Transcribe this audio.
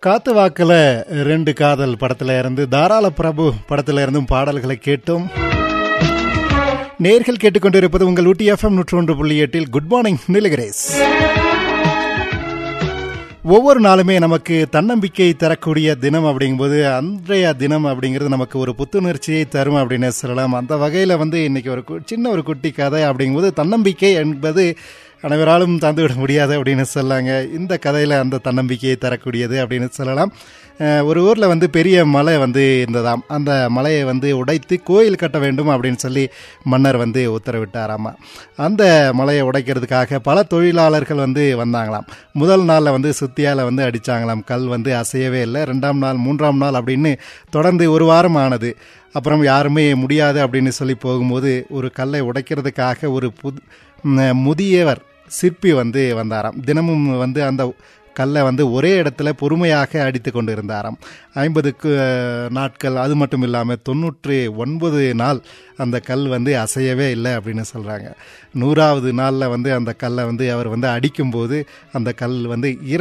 காத்து வாக்கில் ரெண்டு காதல் படத்துல இருந்து தாராள பிரபு படத்துல இருந்தும் பாடல்களை கேட்டும் நேர்கள் கேட்டுக்கொண்டிருப்பது உங்கள் ஊட்டி எஃப்எம் நூற்றி ஒன்று புள்ளி எட்டில் குட் மார்னிங் நிலகரேஸ் ஒவ்வொரு நாளுமே நமக்கு தன்னம்பிக்கை தரக்கூடிய தினம் அப்படிங்கும்போது அன்றைய தினம் அப்படிங்கிறது நமக்கு ஒரு புத்துணர்ச்சியை தரும் அப்படின்னு சொல்லலாம் அந்த வகையில் வந்து இன்னைக்கு ஒரு கு- சின்ன ஒரு குட்டி கதை அப்படிங்கும்போது தன்னம்பிக்கை என்பது அனைவராலும் தந்துவிட முடியாது அப்படின்னு சொல்லாங்க இந்த கதையில் அந்த தன்னம்பிக்கையை தரக்கூடியது அப்படின்னு சொல்லலாம் அஹ், ஒரு ஊரில் வந்து பெரிய மலை வந்து இருந்ததாம் அந்த மலையை வந்து உடைத்து கோயில் கட்ட வேண்டும் அப்படின்னு சொல்லி மன்னர் வந்து உத்தரவிட்டாராமா அந்த மலையை உடைக்கிறதுக்காக பல தொழிலாளர்கள் வந்து வந்தாங்களாம் முதல் நாளில் வந்து சுத்தியால் வந்து அடித்தாங்களாம் கல் வந்து அசையவே இல்லை ரெண்டாம் நாள் மூன்றாம் நாள் அப்படின்னு தொடர்ந்து ஒரு வாரம் ஆனது அப்புறம் யாருமே முடியாது அப்படின்னு சொல்லி போகும்போது ஒரு கல்லை உடைக்கிறதுக்காக ஒரு புது ம், முதியவர் சிற்பி வந்து வந்தாராம் தினமும் வந்து அந்த கல்லை வந்து ஒரே இடத்துல பொறுமையாக அடித்து கொண்டு இருந்தாராம் ஐம்பதுக்கு நாட்கள் அது மட்டும் இல்லாமல் தொண்ணூற்றி ஒன்பது நாள் அந்த கல் வந்து அசையவே இல்லை அப்படின்னு சொல்கிறாங்க நூறாவது நாளில் வந்து அந்த கல்லை வந்து அவர் வந்து அடிக்கும்போது அந்த கல் வந்து இர